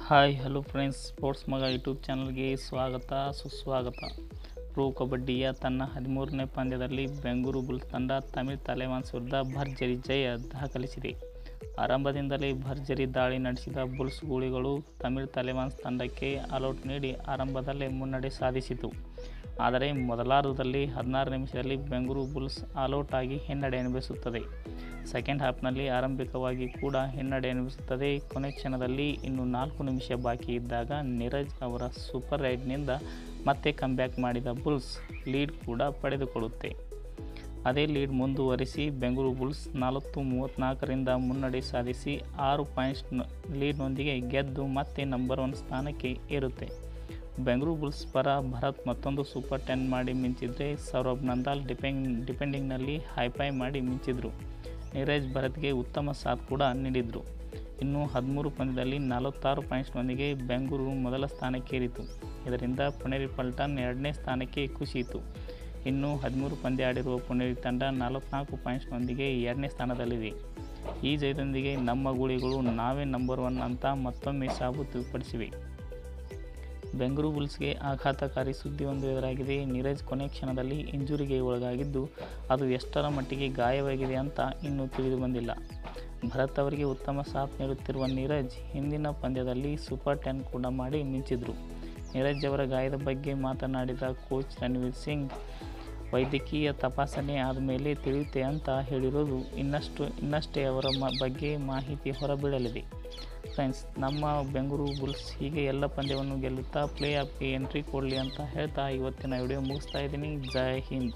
hi hello friends sports ಮಗ YouTube ಚಾನಲ್ಗೆ ಸ್ವಾಗತ ಸುಸ್ವಾಗತ ಪ್ರೋ ಕಬಡ್ಡಿಯ ತನ್ನ ಹದಿಮೂರನೇ ಪಂದ್ಯದಲ್ಲಿ ಬೆಂಗಳೂರು ಬುಲ್ಸ್ ತಂಡ ತಮಿಳ್ ತಲೆವಾನ್ಸ್ ವಿರುದ್ಧ ಭರ್ಜರಿ ಜಯ ದಾಖಲಿಸಿದೆ ಆರಂಭದಿಂದಲೇ ಭರ್ಜರಿ ದಾಳಿ ನಡೆಸಿದ ಬುಲ್ಸ್ ಗೂಳಿಗಳು ತಮಿಳ್ ತಲೆವಾನ್ಸ್ ತಂಡಕ್ಕೆ ಅಲೌಟ್ ನೀಡಿ ಆರಂಭದಲ್ಲೇ ಮುನ್ನಡೆ ಸಾಧಿಸಿತು ಆದರೆ ಮೊದಲಾರ್ಧದಲ್ಲಿ ಹದಿನಾರು ನಿಮಿಷದಲ್ಲಿ ಬೆಂಗಳೂರು ಬುಲ್ಸ್ ಆಲ್ಔಟ್ ಆಗಿ ಹಿನ್ನಡೆ ಅನುಭವಿಸುತ್ತದೆ ಸೆಕೆಂಡ್ ಹಾಫ್ನಲ್ಲಿ ಆರಂಭಿಕವಾಗಿ ಕೂಡ ಹಿನ್ನಡೆ ಅನುಭವಿಸುತ್ತದೆ ಕೊನೆ ಕ್ಷಣದಲ್ಲಿ ಇನ್ನು ನಾಲ್ಕು ನಿಮಿಷ ಬಾಕಿ ಇದ್ದಾಗ ನೀರಜ್ ಅವರ ಸೂಪರ್ ರೈಡ್ನಿಂದ ಮತ್ತೆ ಕಂಬ್ಯಾಕ್ ಮಾಡಿದ ಬುಲ್ಸ್ ಲೀಡ್ ಕೂಡ ಪಡೆದುಕೊಳ್ಳುತ್ತೆ ಅದೇ ಲೀಡ್ ಮುಂದುವರಿಸಿ ಬೆಂಗಳೂರು ಬುಲ್ಸ್ ನಾಲ್ಕು ಮೂವತ್ತ್ನಾಲ್ಕರಿಂದ ಮುನ್ನಡೆ ಸಾಧಿಸಿ ಆರು ಪಾಯಿಂಟ್ಸ್ ಲೀಡ್ನೊಂದಿಗೆ ಗೆದ್ದು ಮತ್ತೆ ನಂಬರ್ ಒನ್ ಸ್ಥಾನಕ್ಕೆ ಏರುತ್ತೆ ಬೆಂಗಳೂರು ಬುಲ್ಸ್ ಪರ ಭರತ್ ಮತ್ತೊಂದು ಸೂಪರ್ ಟೆನ್ ಮಾಡಿ ಮಿಂಚಿದ್ರೆ ಸೌರಭ್ ನಂದಾಲ್ ಡಿಪೆಂಡ್ ಡಿಪೆಂಡಿಂಗ್ನಲ್ಲಿ ಹೈಫೈ ಮಾಡಿ ಮಿಂಚಿದ್ರು ನೀರಜ್ ಭರತ್ಗೆ ಉತ್ತಮ ಸಾಥ್ ಕೂಡ ನೀಡಿದರು ಇನ್ನು ಹದಿಮೂರು ಪಂದ್ಯದಲ್ಲಿ ನಲವತ್ತಾರು ಪಾಯಿಂಟ್ಸ್ನೊಂದಿಗೆ ಬೆಂಗಳೂರು ಮೊದಲ ಸ್ಥಾನಕ್ಕೇರಿತು ಇದರಿಂದ ಪುಣೇರಿ ಪಲ್ಟನ್ ಎರಡನೇ ಸ್ಥಾನಕ್ಕೆ ಕುಸಿಯಿತು ಇನ್ನು ಹದಿಮೂರು ಪಂದ್ಯ ಆಡಿರುವ ಪುಣೇರಿ ತಂಡ ನಲವತ್ನಾಲ್ಕು ಪಾಯಿಂಟ್ಸ್ನೊಂದಿಗೆ ಎರಡನೇ ಸ್ಥಾನದಲ್ಲಿದೆ ಈ ಜಯದೊಂದಿಗೆ ನಮ್ಮ ಗುಳಿಗಳು ನಾವೇ ನಂಬರ್ ಒನ್ ಅಂತ ಮತ್ತೊಮ್ಮೆ ಸಾಬೀತುಪಡಿಸಿವೆ ಬೆಂಗಳೂರು ಬುಲ್ಸ್ಗೆ ಆಘಾತಕಾರಿ ಸುದ್ದಿಯೊಂದು ಎದುರಾಗಿದೆ ನೀರಜ್ ಕೊನೆ ಕ್ಷಣದಲ್ಲಿ ಇಂಜುರಿಗೆ ಒಳಗಾಗಿದ್ದು ಅದು ಎಷ್ಟರ ಮಟ್ಟಿಗೆ ಗಾಯವಾಗಿದೆ ಅಂತ ಇನ್ನೂ ತಿಳಿದು ಬಂದಿಲ್ಲ ಭರತ್ ಅವರಿಗೆ ಉತ್ತಮ ಸಾಥ್ ನೀಡುತ್ತಿರುವ ನೀರಜ್ ಹಿಂದಿನ ಪಂದ್ಯದಲ್ಲಿ ಸೂಪರ್ ಟೆನ್ ಕೂಡ ಮಾಡಿ ಮಿಂಚಿದ್ರು ನೀರಜ್ ಅವರ ಗಾಯದ ಬಗ್ಗೆ ಮಾತನಾಡಿದ ಕೋಚ್ ರಣವೀರ್ ಸಿಂಗ್ ವೈದ್ಯಕೀಯ ತಪಾಸಣೆ ಆದಮೇಲೆ ತಿಳಿಯುತ್ತೆ ಅಂತ ಹೇಳಿರೋದು ಇನ್ನಷ್ಟು ಇನ್ನಷ್ಟೇ ಅವರ ಮ ಬಗ್ಗೆ ಮಾಹಿತಿ ಹೊರಬೀಳಲಿದೆ ಫ್ರೆಂಡ್ಸ್ ನಮ್ಮ ಬೆಂಗಳೂರು ಬುಲ್ಸ್ ಹೀಗೆ ಎಲ್ಲ ಪಂದ್ಯವನ್ನು ಗೆಲ್ಲುತ್ತಾ ಪ್ಲೇ ಆಫ್ಗೆ ಎಂಟ್ರಿ ಕೊಡಲಿ ಅಂತ ಹೇಳ್ತಾ ಇವತ್ತಿನ ವಿಡಿಯೋ ಮುಗಿಸ್ತಾ ಇದ್ದೀನಿ Jai Hind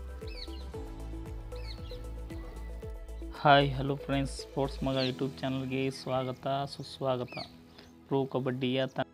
hi hello friends sports ಮಗ ಯೂಟ್ಯೂಬ್ ಚಾನಲ್ಗೆ ಸ್ವಾಗತ ಸುಸ್ವಾಗತ ಪ್ರೋ ಕಬಡ್ಡಿಯ ತ